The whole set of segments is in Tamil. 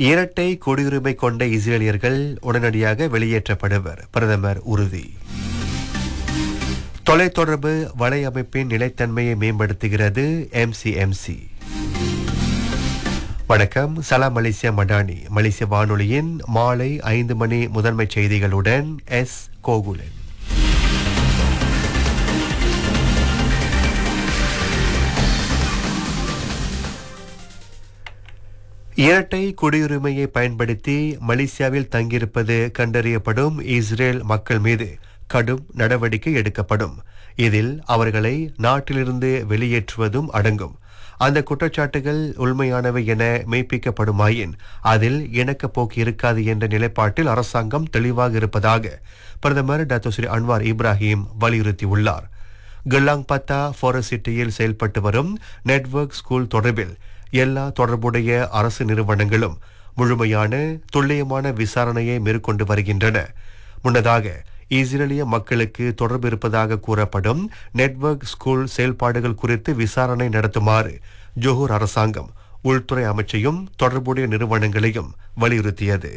இரட்டை குடியுரிமை கொண்ட இஸ்ரேலியர்கள் உடனடியாக வெளியேற்றப்படுவர் பிரதமர் உறுதி தொலைத்தொடர்பு வலையமைப்பின் நிலைத்தன்மையை மேம்படுத்துகிறது எம்சிஎம்சி வணக்கம் சலாம் மலேசியா மடானி மலேசிய வானொலியின் மாலை ஐந்து மணி முதன்மை செய்திகளுடன் எஸ் கோகுலன் இரட்டை குடியுரிமையை பயன்படுத்தி மலேசியாவில் தங்கியிருப்பது கண்டறியப்படும் இஸ்ரேல் மக்கள் மீது கடும் நடவடிக்கை எடுக்கப்படும் இதில் அவர்களை நாட்டிலிருந்து வெளியேற்றுவதும் அடங்கும் அந்த குற்றச்சாட்டுகள் உண்மையானவை என மெய்ப்பிக்கப்படுமாயின் அதில் இணக்கப்போக்கு இருக்காது என்ற நிலைப்பாட்டில் அரசாங்கம் தெளிவாக இருப்பதாக பிரதமர் டாக்டர் ஸ்ரீ அன்வார் இப்ராஹிம் வலியுறுத்தியுள்ளார் கில்லாங் பத்தா ஃபாரஸ்ட் சிட்டியில் செயல்பட்டு வரும் நெட்வொர்க் ஸ்கூல் தொடர்பில் எல்லா தொடர்புடைய அரசு நிறுவனங்களும் முழுமையான துல்லியமான விசாரணையை மேற்கொண்டு வருகின்றன முன்னதாக இஸ்ரேலிய மக்களுக்கு தொடர்பு இருப்பதாக கூறப்படும் நெட்வொர்க் ஸ்கூல் செயல்பாடுகள் குறித்து விசாரணை நடத்துமாறு ஜோஹூர் அரசாங்கம் உள்துறை அமைச்சையும் தொடர்புடைய நிறுவனங்களையும் வலியுறுத்தியது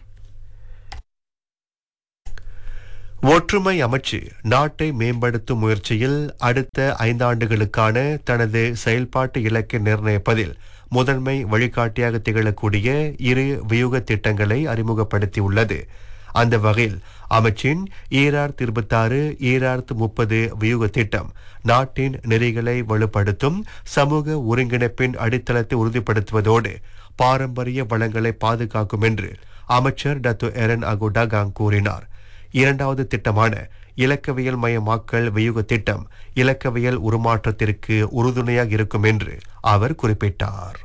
ஒற்றுமை அமைச்சு நாட்டை மேம்படுத்தும் முயற்சியில் அடுத்த ஐந்தாண்டுகளுக்கான தனது செயல்பாட்டு இலக்கை நிர்ணயிப்பதில் முதன்மை வழிகாட்டியாக திகழக்கூடிய இரு வியூக திட்டங்களை அறிமுகப்படுத்தியுள்ளது அந்த வகையில் அமைச்சின் ஈராயிரத்தி இருபத்தாறு ஈராயிரத்து முப்பது வியூக திட்டம் நாட்டின் நெறிகளை வலுப்படுத்தும் சமூக ஒருங்கிணைப்பின் அடித்தளத்தை உறுதிப்படுத்துவதோடு பாரம்பரிய வளங்களை பாதுகாக்கும் என்று அமைச்சர் டத்து எரன் அகுடாகாங் கூறினார் இரண்டாவது திட்டமான இலக்கவியல் மயமாக்கல் வியூக திட்டம் இலக்கவியல் உருமாற்றத்திற்கு உறுதுணையாக இருக்கும் என்று அவர் குறிப்பிட்டார்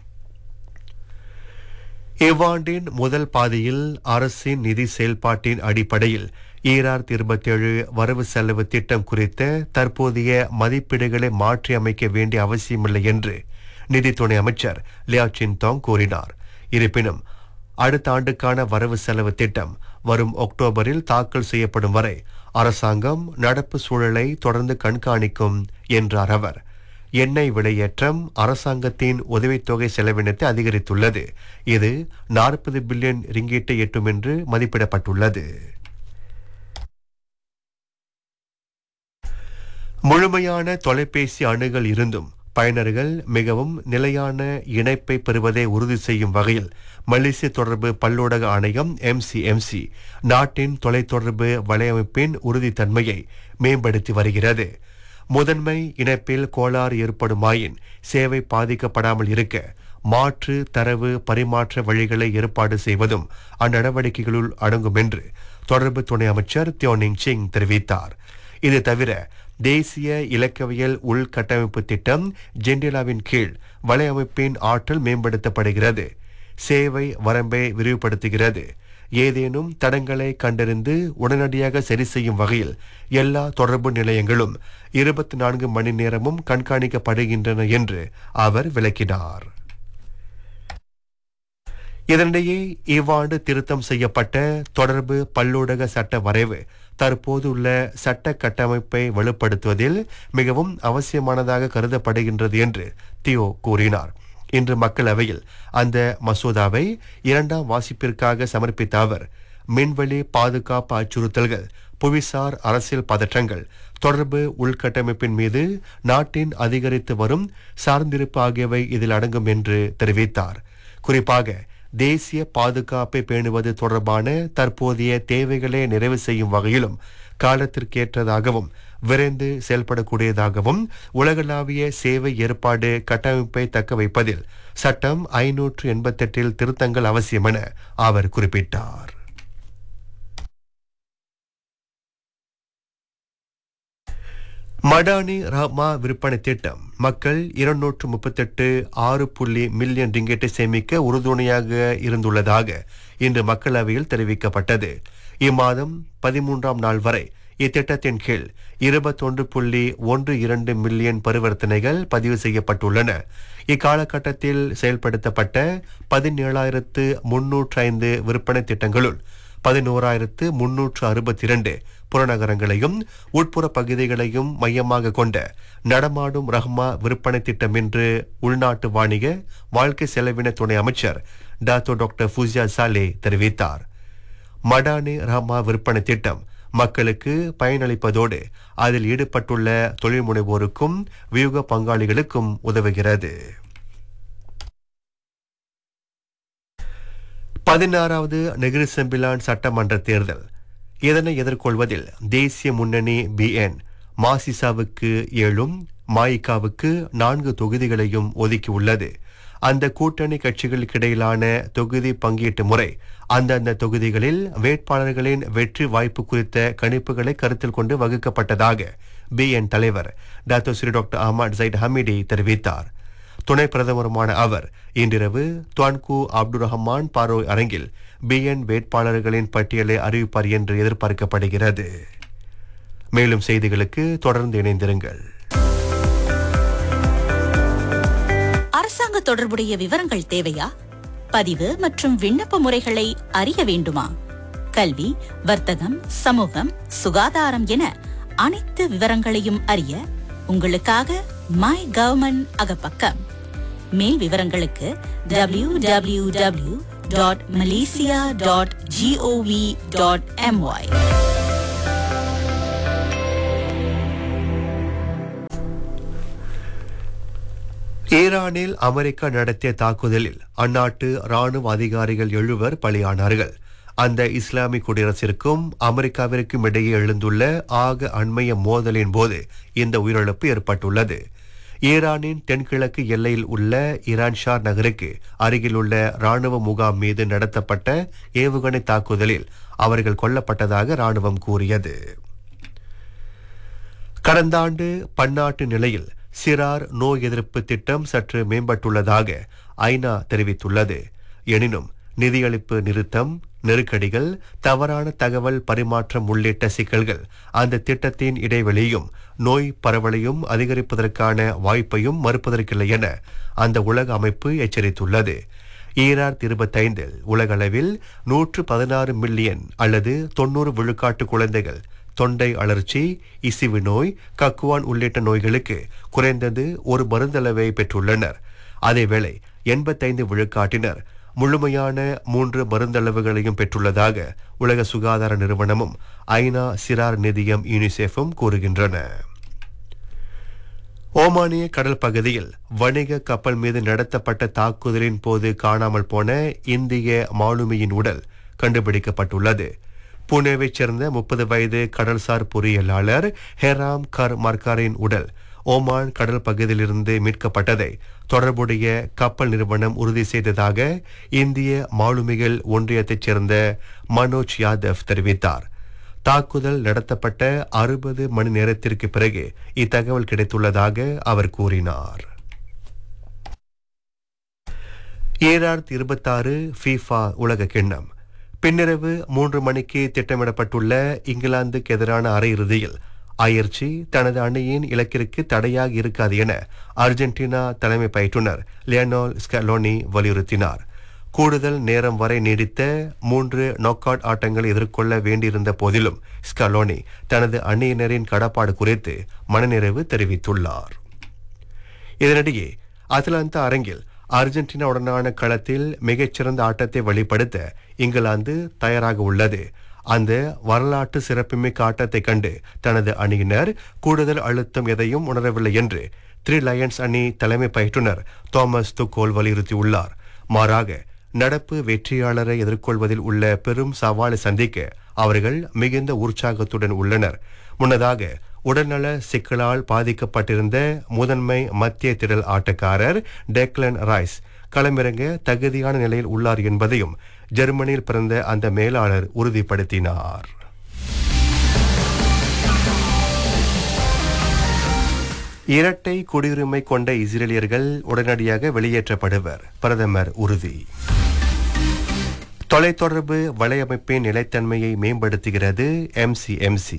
இவ்வாண்டின் முதல் பாதியில் அரசின் நிதி செயல்பாட்டின் அடிப்படையில் ஈராயிரத்தி இருபத்தி ஏழு வரவு செலவு திட்டம் குறித்த தற்போதைய மதிப்பீடுகளை மாற்றி அமைக்க வேண்டிய அவசியமில்லை என்று நிதி துணை அமைச்சர் லியா சின்தாங் கூறினார் இருப்பினும் அடுத்த ஆண்டுக்கான வரவு செலவு திட்டம் வரும் அக்டோபரில் தாக்கல் செய்யப்படும் வரை அரசாங்கம் நடப்பு சூழலை தொடர்ந்து கண்காணிக்கும் என்றார் அவர் எண்ணெய் விலையேற்றம் அரசாங்கத்தின் உதவித்தொகை செலவினத்தை அதிகரித்துள்ளது இது நாற்பது பில்லியன் ரிங்கீட்டை எட்டும் என்று மதிப்பிடப்பட்டுள்ளது முழுமையான தொலைபேசி அணுகல் இருந்தும் பயனர்கள் மிகவும் நிலையான இணைப்பை பெறுவதை உறுதி செய்யும் வகையில் மலேசிய தொடர்பு பல்லூடக ஆணையம் எம்சிஎம்சி நாட்டின் தொலைத்தொடர்பு வலையமைப்பின் உறுதித்தன்மையை மேம்படுத்தி வருகிறது முதன்மை இணைப்பில் கோளாறு ஏற்படுமாயின் சேவை பாதிக்கப்படாமல் இருக்க மாற்று தரவு பரிமாற்ற வழிகளை ஏற்பாடு செய்வதும் அந்நடவடிக்கைகளுள் அடங்கும் என்று தொடர்பு துணை அமைச்சர் தியோனிங் சிங் தெரிவித்தார் இது தவிர தேசிய இலக்கவியல் உள்கட்டமைப்பு திட்டம் ஜெண்டிலாவின் கீழ் வலையமைப்பின் ஆற்றல் மேம்படுத்தப்படுகிறது சேவை வரம்பை விரிவுபடுத்துகிறது ஏதேனும் தடங்களை கண்டறிந்து உடனடியாக சரி செய்யும் வகையில் எல்லா தொடர்பு நிலையங்களும் இருபத்தி நான்கு மணி நேரமும் கண்காணிக்கப்படுகின்றன என்று அவர் விளக்கினார் இதனிடையே இவ்வாண்டு திருத்தம் செய்யப்பட்ட தொடர்பு பல்லூடக சட்ட வரைவு தற்போது உள்ள சட்ட கட்டமைப்பை வலுப்படுத்துவதில் மிகவும் அவசியமானதாக கருதப்படுகின்றது என்று தியோ கூறினார் இன்று மக்களவையில் அந்த மசோதாவை இரண்டாம் வாசிப்பிற்காக சமர்ப்பித்த அவர் மின்வெளி பாதுகாப்பு அச்சுறுத்தல்கள் புவிசார் அரசியல் பதற்றங்கள் தொடர்பு உள்கட்டமைப்பின் மீது நாட்டின் அதிகரித்து வரும் சார்ந்திருப்பு ஆகியவை இதில் அடங்கும் என்று தெரிவித்தார் குறிப்பாக தேசிய பாதுகாப்பை பேணுவது தொடர்பான தற்போதைய தேவைகளை நிறைவு செய்யும் வகையிலும் காலத்திற்கேற்றதாகவும் விரைந்து செயல்படக்கூடியதாகவும் உலகளாவிய சேவை ஏற்பாடு கட்டமைப்பை தக்க வைப்பதில் சட்டம் ஐநூற்று எண்பத்தெட்டில் திருத்தங்கள் அவசியம் என அவர் குறிப்பிட்டார் மடானி ரஹ்மா விற்பனை திட்டம் மக்கள் இருநூற்று முப்பத்தெட்டு ஆறு புள்ளி மில்லியன் ரிங்கெட்டை சேமிக்க உறுதுணையாக இருந்துள்ளதாக இன்று மக்களவையில் தெரிவிக்கப்பட்டது இம்மாதம் பதிமூன்றாம் நாள் வரை இத்திட்டத்தின் கீழ் இருபத்தொன்று புள்ளி ஒன்று இரண்டு மில்லியன் பரிவர்த்தனைகள் பதிவு செய்யப்பட்டுள்ளன இக்காலகட்டத்தில் செயல்படுத்தப்பட்ட பதினேழாயிரத்து முன்னூற்று ஐந்து விற்பனை திட்டங்களுள் பதினோராயிரத்து முன்னூற்று அறுபத்தி இரண்டு புறநகரங்களையும் உட்புற பகுதிகளையும் மையமாக கொண்ட நடமாடும் ரஹ்மா விற்பனை திட்டம் என்று உள்நாட்டு வாணிக வாழ்க்கை செலவின துணை அமைச்சர் டாக்டர் டாக்டர் ஃபூசியா சாலே தெரிவித்தார் மடானி ரஹ்மா விற்பனை திட்டம் மக்களுக்கு பயனளிப்பதோடு அதில் ஈடுபட்டுள்ள தொழில் முனைவோருக்கும் வியூக பங்காளிகளுக்கும் உதவுகிறது பதினாறாவது நெகிரி செம்பிலான் சட்டமன்ற தேர்தல் இதனை எதிர்கொள்வதில் தேசிய முன்னணி பிஎன் மாசிசாவுக்கு ஏழும் மாயிகாவுக்கு நான்கு தொகுதிகளையும் ஒதுக்கியுள்ளது அந்த கூட்டணி கட்சிகளுக்கிடையிலான தொகுதி பங்கீட்டு முறை அந்தந்த தொகுதிகளில் வேட்பாளர்களின் வெற்றி வாய்ப்பு குறித்த கணிப்புகளை கருத்தில் கொண்டு வகுக்கப்பட்டதாக பிஎன் தலைவர் doctor Sri doctor Ahmad Zahid Hamidi தெரிவித்தார் துணை பிரதமருமான அவர் இன்றிரவு துவான்கு அப்துல் ரஹ்மான் பாரோய் அரங்கில் பிஎன் வேட்பாளர்களின் பட்டியலை அறிவிப்பார் என்று எதிர்பார்க்கப்படுகிறது மேலும் செய்திகளுக்கு தொடர்ந்து இணைந்திருங்கள் அரசாங்க தொடர்புடைய விவரங்கள் தேவையா பதிவு மற்றும் விண்ணப்ப முறைகளை அறிய வேண்டுமா கல்வி வர்த்தகம் சமூகம் சுகாதாரம் என அனைத்து விவரங்களையும் அறிய உங்களுக்காக மை கவர்மெண்ட் அகப்பக்கம் மேல் விவரங்களுக்கு W W W dot Malaysia dot GOV dot MY ஈரானில் அமெரிக்கா நடத்திய தாக்குதலில் அந்நாட்டு ராணுவ அதிகாரிகள் எழுவர் பலியானார்கள் அந்த இஸ்லாமிக் குடியரசிற்கும் அமெரிக்காவிற்கும் இடையே எழுந்துள்ள ஆக அண்மைய மோதலின் போது இந்த உயிரிழப்பு ஏற்பட்டுள்ளது ஈரானின் தென்கிழக்கு எல்லையில் உள்ள ஈரான்ஷார் நகருக்கு அருகிலுள்ள ராணுவ முகாம் மீது நடத்தப்பட்ட ஏவுகணை தாக்குதலில் அவர்கள் கொல்லப்பட்டதாக ராணுவம் கூறியது கடந்த ஆண்டு பன்னாட்டு நிலையில் சிறார் நோய் எதிர்ப்பு திட்டம் சற்று மேம்பட்டுள்ளதாக ஐநா தெரிவித்துள்ளது எனினும் நிதியளிப்பு நிறுத்தம் நெருக்கடிகள் தவறான தகவல் பரிமாற்றம் உள்ளிட்ட சிக்கல்கள் அந்த திட்டத்தின் இடைவெளியும் நோய் பரவலையும் அதிகரிப்பதற்கான வாய்ப்பையும் மறுப்பதற்கில்லை என அந்த உலக அமைப்பு எச்சரித்துள்ளது ஈரார் இருபத்தைந்தில் உலகளவில் நூற்று பதினாறு மில்லியன் அல்லது தொன்னூறு விழுக்காட்டு குழந்தைகள் தொண்டை அழற்சி இசிவு நோய் கக்குவான் உள்ளிட்ட நோய்களுக்கு குறைந்தது ஒரு மருந்தளவை பெற்றுள்ளனர் அதேவேளை எண்பத்தைந்து விழுக்காட்டினர் முழுமையான மூன்று மருந்தளவுகளையும் பெற்றுள்ளதாக உலக சுகாதார நிறுவனமும் ஐநா சிறார் நிதியம் யூனிசெஃபும் கூறுகின்றன ஓமானிய கடல் பகுதியில் வணிக கப்பல் மீது நடத்தப்பட்ட தாக்குதலின் போது காணாமல் போன இந்திய மாலுமியின் உடல் கண்டுபிடிக்கப்பட்டுள்ளது புனேவைச் சேர்ந்த முப்பது வயது கடல்சார் பொறியியலாளர் ஹெராம் கர் மர்காரின் உடல் ஓமான் கடல் பகுதியிலிருந்து மீட்கப்பட்டதை தொடர்புடைய கப்பல் நிறுவனம் உறுதி செய்ததாக இந்திய மாலுமிகள் ஒன்றியத்தைச் சேர்ந்த மனோஜ் யாதவ் தெரிவித்தார் தாக்குதல் நடத்தப்பட்ட அறுபது மணி நேரத்திற்கு பிறகு இத்தகவல் கிடைத்துள்ளதாக அவர் கூறினார் ஏழாயிரத்தி இருபத்தாறு ஃபீஃபா உலக கிண்ணம் பின்னிரவு மூன்று மணிக்கு திட்டமிடப்பட்டுள்ள இங்கிலாந்துக்கு எதிரான அரையிறுதியில் அயற்சி தனது அணியின் இலக்கிற்கு தடையாக இருக்காது என அர்ஜென்டினா தலைமை பயிற்றுனர் லியனோல் ஸ்கலோனி வலியுறுத்தினார் கூடுதல் நேரம் வரை நீடித்த மூன்று நாக் அவுட் ஆட்டங்களை எதிர்கொள்ள வேண்டியிருந்த போதிலும் ஸ்கலோனி தனது அணியினரின் கடப்பாடு குறித்து மனநிறைவு தெரிவித்துள்ளார் இதனிடையே அத்லாந்தா அரங்கில் அர்ஜென்டினாவுடனான களத்தில் மிகச்சிறந்த ஆட்டத்தை வெளிப்படுத்த இங்கிலாந்து தயாராக உள்ளது அந்த வரலாற்று சிறப்புமிக்க ஆட்டத்தை கண்டு தனது அணியினர் கூடுதல் அழுத்தம் எதையும் உணரவில்லை என்று த்ரீ லயன்ஸ் அணி தலைமை பயிற்றுனர் தாமஸ் துக்கோல் வலியுறுத்தியுள்ளார் மாறாக நடப்பு வெற்றியாளரை எதிர்கொள்வதில் உள்ள பெரும் சவாலை சந்திக்க அவர்கள் மிகுந்த உற்சாகத்துடன் உள்ளனர் முன்னதாக உடல்நல சிக்கலால் பாதிக்கப்பட்டிருந்த முதன்மை மத்திய திடல் ஆட்டக்காரர் டெக்லன் ரைஸ் களமிறங்க தகுதியான நிலையில் உள்ளார் என்பதையும் ஜெர்மனியில் பிறந்த அந்த மேலாளர் உறுதிப்படுத்தினார் இரட்டை குடியுரிமை கொண்ட இஸ்ரேலியர்கள் உடனடியாக வெளியேற்றப்படுவர் பிரதமர் உறுதி தொலைத்தொடர்பு வலையமைப்பின் நிலைத்தன்மையை மேம்படுத்துகிறது எம்சிஎம்சி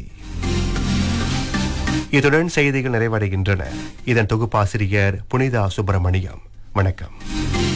இத்துடன் செய்திகள் நிறைவடைகின்றன இதன் தொகுப்பாசிரியர் புனிதா சுப்பிரமணியம் வணக்கம்